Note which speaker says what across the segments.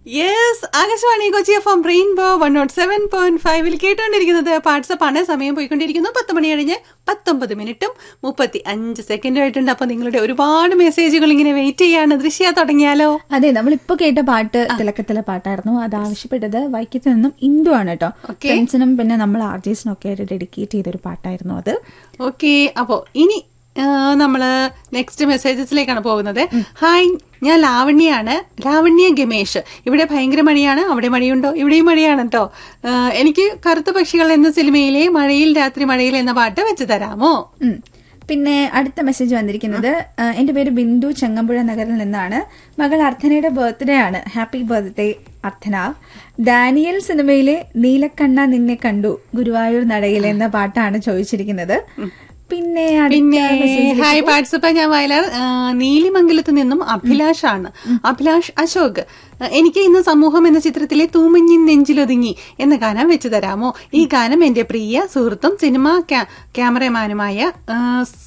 Speaker 1: Yes Akashvani Kochi F M rainbow one nought seven point ഫൈവിൽ കേട്ടുകൊണ്ടിരിക്കുന്നത് വാട്സപ്പാണ് സമയം പോയിക്കൊണ്ടിരിക്കുന്നു പത്ത് മണി കഴിഞ്ഞ് പത്തൊമ്പത് മിനിറ്റും മുപ്പത്തി അഞ്ച് സെക്കൻഡും ആയിട്ടുണ്ട് അപ്പൊ നിങ്ങളുടെ ഒരുപാട് മെസ്സേജുകൾ ഇങ്ങനെ വെയിറ്റ് ചെയ്യാണ് ദൃശ്യ തുടങ്ങിയാലോ
Speaker 2: അതെ നമ്മളിപ്പോ കേട്ട പാട്ട് തിലക്കത്തിലെ പാട്ടായിരുന്നു അത് ആവശ്യപ്പെട്ടത് വൈക്കത്ത് നിന്നും ഇന്ദു ആണ് കേട്ടോ
Speaker 1: Okay.
Speaker 2: ഫ്രണ്ട്സിനും പിന്നെ നമ്മൾ ആർട്ടിസ്റ്റിനും ഒക്കെ ആയിട്ട് ഡെഡിക്കേറ്റ് ചെയ്തൊരു പാട്ടായിരുന്നു അത്
Speaker 1: ഓക്കെ അപ്പോ ഇനി ആ, നമ്മള് നെക്സ്റ്റ് മെസ്സേജസിലേക്കാണ് പോകുന്നത് ഹായ് ഞാൻ ലാവണ്യാണ് ലാവണ്യ ഗമേഷ് ഇവിടെ ഭയങ്കര മഴയാണ് അവിടെ മഴയുണ്ടോ ഇവിടെയും മഴയാണ് കേട്ടോ എനിക്ക് കറുത്ത പക്ഷികൾ എന്ന സിനിമയിലെ മഴയിൽ രാത്രി മഴയിൽ എന്ന പാട്ട് വെച്ച് തരാമോ
Speaker 2: ഉം. പിന്നെ അടുത്ത മെസ്സേജ് വന്നിരിക്കുന്നത് ആ, എന്റെ പേര് ബിന്ദു ചെങ്ങമ്പുഴ നഗറിൽ നിന്നാണ് മകൾ അർത്ഥനയുടെ ബർത്ത്ഡേ ആണ് ഹാപ്പി ബർത്ത്ഡേ അർത്ഥന ഡാനിയൽ സിനിമയിലെ നീലക്കണ്ണ നിന്നെ കണ്ടു ഗുരുവായൂർ നടയിൽ എന്ന പാട്ടാണ് ചോദിച്ചിരിക്കുന്നത് പിന്നെ
Speaker 1: പിന്നെ
Speaker 2: അടുത്ത മെസ്സേജ്
Speaker 1: ഹായ് വാട്സപ്പ് ഞാൻ വയലാർ ആ, നീലിമംഗലത്ത് നിന്നും അഭിലാഷാണ് അഭിലാഷ് അശോക് ആ, എനിക്ക് ഇന്ന് സമൂഹം എന്ന ചിത്രത്തിലെ തൂമഞ്ഞിൻ നെഞ്ചിലൊതുങ്ങി എന്ന ഗാനം വെച്ച് തരാമോ ഈ ഗാനം എന്റെ പ്രിയ സുഹൃത്തും സിനിമാ ക്യാ- ക്യാമറമാനുമായ ആ, സ്-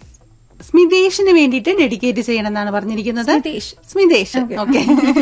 Speaker 1: സ്മിതേഷിന് വേണ്ടിയിട്ട് ഡെഡിക്കേറ്റ് ചെയ്യണം എന്നാണ് പറഞ്ഞിരിക്കുന്നത്
Speaker 2: സ്മിതേഷ്.
Speaker 1: സ്മിതേഷ് ഓക്കെ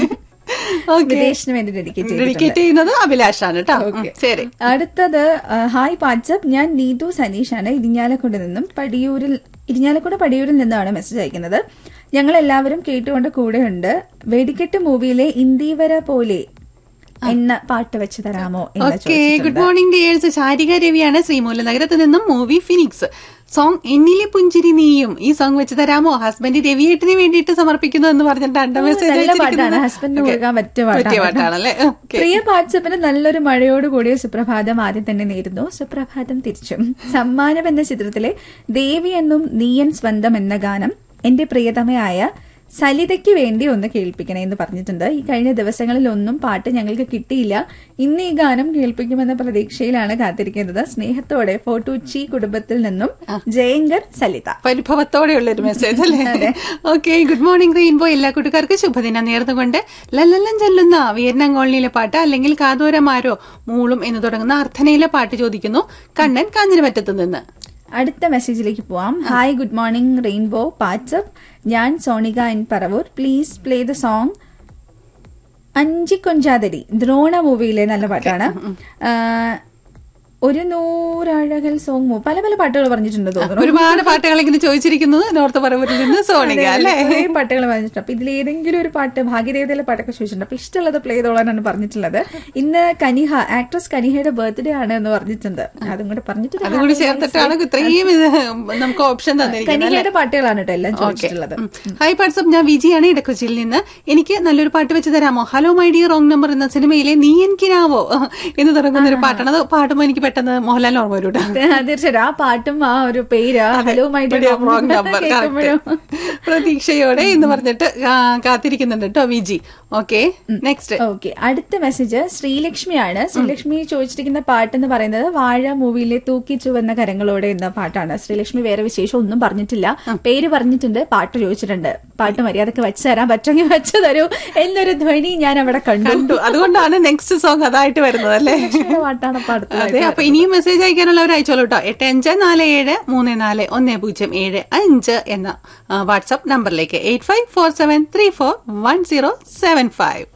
Speaker 1: ഓക്കെ
Speaker 2: വിദേശിന് വേണ്ടി ഡെഡിക്കേറ്റ് ചെയ്തിട്ടുണ്ട്
Speaker 1: ഡെഡിക്കേറ്റ് ചെയ്യുന്നത് അഭിലാഷാണ് കേട്ടോ ഉം, ശരി
Speaker 2: അടുത്തത് ആ, ഹായ് വാട്സപ്പ് ഞാൻ നീതു സനീഷാണ് ഇരിഞ്ഞാലക്കുണ്ട് നിന്നും പടിയൂരിൽ ഇരിഞ്ഞാലക്കുട പടിയൂരിൽ നിന്നാണ് മെസ്സേജ് അയക്കുന്നത് ഞങ്ങൾ എല്ലാവരും കേട്ടുകൊണ്ട് കൂടെയുണ്ട് വെടിക്കെട്ട് മൂവിയിലെ ഇന്ദീവര പോലെ എന്ന പാട്ട് വെച്ച് തരാമോ എന്ന്
Speaker 1: ഓക്കെ ഗുഡ്
Speaker 2: ചോദിച്ചിട്ടുണ്ട്
Speaker 1: മോർണിംഗ് ഡിയേഴ്സ് ശാരിക രവിയാണ് ശ്രീമൂല നഗരത്ത് നിന്നും മൂവി ഫിനിക്സ് സോങ് എന്നിലെ പുഞ്ചിരി നീയും ഈ സോങ് വെച്ച് തരാമോ ഹസ്ബൻഡ് രവിയേട്ടിന് വേണ്ടിയിട്ട് സമർപ്പിക്കുന്നു എന്ന് പറഞ്ഞിട്ട് രണ്ടാം മെസ്സേജ്
Speaker 2: നല്ല
Speaker 1: അയച്ചിരിക്കുന്നത്.
Speaker 2: പാട്ടാണ് ഹസ്ബൻഡിന്
Speaker 1: Okay.
Speaker 2: കൊടുക്കാൻ പറ്റിയ
Speaker 1: പറ്റിയ
Speaker 2: പാട്ടാണ്
Speaker 1: പാട്ടാണല്ലേ ഓക്കെ
Speaker 2: പ്രിയ വാട്സപ്പിന് നല്ലൊരു മഴയോട് കൂടിയ സുപ്രഭാതം ആദ്യം തന്നെ നേരുന്നു സുപ്രഭാതം തിരിച്ചും സമ്മാനം എന്ന ചിത്രത്തിലെ ദേവി എന്നും നീയൻ സ്വന്തം എന്ന ഗാനം എന്റെ പ്രിയതമയായ സലിതയ്ക്ക് വേണ്ടി ഒന്ന് കേൾപ്പിക്കണേ എന്ന് പറഞ്ഞിട്ടുണ്ട് ഈ കഴിഞ്ഞ ദിവസങ്ങളിൽ ഒന്നും പാട്ട് ഞങ്ങൾക്ക് കിട്ടിയില്ല ഇന്ന് ഈ ഗാനം കേൾപ്പിക്കുമെന്ന പ്രതീക്ഷയിലാണ് കാത്തിരിക്കുന്നത് സ്നേഹത്തോടെ ഫോർട്ടുച്ചി കുടുംബത്തിൽ നിന്നും ജയങ്കർ സലിത
Speaker 1: പരിഭവത്തോടെയുള്ള ഒരു മെസ്സേജ് അല്ലേ ഓക്കെ ഗുഡ് മോർണിംഗ് റെയിൻബോ എല്ലാ കൂട്ടുകാർക്കും ശുഭദിനം നേർന്നുകൊണ്ട് ലല്ലല്ലം ചൊല്ലുന്ന വിയറ്റ്നാം കോളനിയിലെ പാട്ട് അല്ലെങ്കിൽ കാതോരമാരോ മൂളും എന്ന് തുടങ്ങുന്ന അർത്ഥനയിലെ പാട്ട് ചോദിക്കുന്നു കണ്ണൻ കാഞ്ഞിരമറ്റത്ത് നിന്ന്
Speaker 2: അടുത്ത മെസ്സേജിലേക്ക് പോവാം hi good morning rainbow WhatsApp ഞാൻ Sonika N Paravur please play the song അഞ്ചിക്കൊഞ്ചാതടി ദ്രോണ മൂവിയിലെ നല്ല പാട്ടാണ് ആ, ഒരു നൂറഴകൽ സോങ് പല പല പാട്ടുകൾ പറഞ്ഞിട്ടുണ്ട് തോന്നുന്നു
Speaker 1: ഒരുപാട് പാട്ടുകൾ ഇങ്ങനെ ചോദിച്ചിരിക്കുന്നത് നോർത്ത് പറവൂരിൽ നിന്ന് സോണിക അല്ലേ
Speaker 2: കുറേ പാട്ടുകൾ പറഞ്ഞിട്ടുണ്ട് അപ്പൊ ഇതിൽ ഏതെങ്കിലും ഒരു പാട്ട് ഭാഗ്യദേവതയിലെ പാട്ടൊക്കെ ചോദിച്ചിട്ടുണ്ട് അപ്പൊ ഇഷ്ടമുള്ളത് പ്ലേ ചെയ്തോളാനാണ് പറഞ്ഞിട്ടുള്ളത് ഇന്ന് കനിഹ ആക്ട്രസ് കനിഹയുടെ ബർത്ത്ഡേ ആണ് എന്ന് പറഞ്ഞിട്ടുണ്ട് അതും കൂടെ പറഞ്ഞിട്ട്
Speaker 1: അതും കൂടി ചേർത്തിട്ടാണ് ഇത്രയും ഇത് നമുക്ക് ഓപ്ഷൻ തന്നിരിക്കുന്നത്
Speaker 2: കനിഹയുടെ പാട്ടുകളാണ് കേട്ടോ എല്ലാം ചോദിച്ചിട്ടുള്ളത്
Speaker 1: ഹായ് വാട്സപ്പ് ഞാൻ വിജിയാണ് ഇടക്കൊച്ചിയിൽ നിന്ന് എനിക്ക് നല്ലൊരു പാട്ട് വെച്ച് തരാമോ hello my dear wrong number എന്ന സിനിമയിലെ നീ എനിക്കിനാവോ എന്ന് തുടങ്ങുന്ന ഒരു പാട്ടാണ് അത് പാടുമ്പോൾ എനിക്ക് പെട്ടെന്ന് മോഹൻലാൽ ഓർമ്മ വരും കേട്ടോ.
Speaker 2: ആ, തീർച്ചയായിട്ടും ആ പാട്ടും ആ ഒരു പേര് hello my
Speaker 1: Dear wrong number, correct. പ്രതീക്ഷയോടെ എന്ന് പറഞ്ഞിട്ട് കാ- കാത്തിരിക്കുന്നുണ്ട് കേട്ടോ വിജി ഓക്കെ നെക്സ്റ്റ്
Speaker 2: ഓക്കെ അടുത്ത മെസ്സേജ് ശ്രീലക്ഷ്മിയാണ് ശ്രീലക്ഷ്മി ചോദിച്ചിരിക്കുന്ന പാട്ട് എന്ന് പറയുന്നത് വാഴ മൂവിയിലെ തൂക്കി ചുവന്ന കരങ്ങളോടെ എന്ന പാട്ടാണ് ശ്രീലക്ഷ്മി വേറെ വിശേഷം ഒന്നും പറഞ്ഞിട്ടില്ല പേര് പറഞ്ഞിട്ടുണ്ട് പാട്ട് ചോദിച്ചിട്ടുണ്ട് പാട്ട് മര്യാദക്ക് വെച്ച് തരാൻ പറ്റുമെങ്കിൽ വെച്ച് തരൂ എന്നൊരു ധ്വനി ഞാൻ അവിടെ കണ്ടു
Speaker 1: കണ്ടു അതുകൊണ്ടാണ് നെക്സ്റ്റ് സോങ് അതായിട്ട് വരുന്നത് അല്ലേ
Speaker 2: ലക്ഷ്മിയുടെ പാട്ടാണ് അപ്പൊ അടുത്തത്
Speaker 1: അതെ അപ്പൊ ഇനിയും മെസ്സേജ് അയക്കാനുള്ളവർ അയച്ചോളൂ കേട്ടോ എട്ട് അഞ്ച് നാല് ഏഴ് മൂന്ന് നാല് ഒന്ന് പൂജ്യം ഏഴ് അഞ്ച് എന്ന വാട്സ്ആപ്പ് നമ്പറിലേക്ക് eight five four seven three four one zero seven five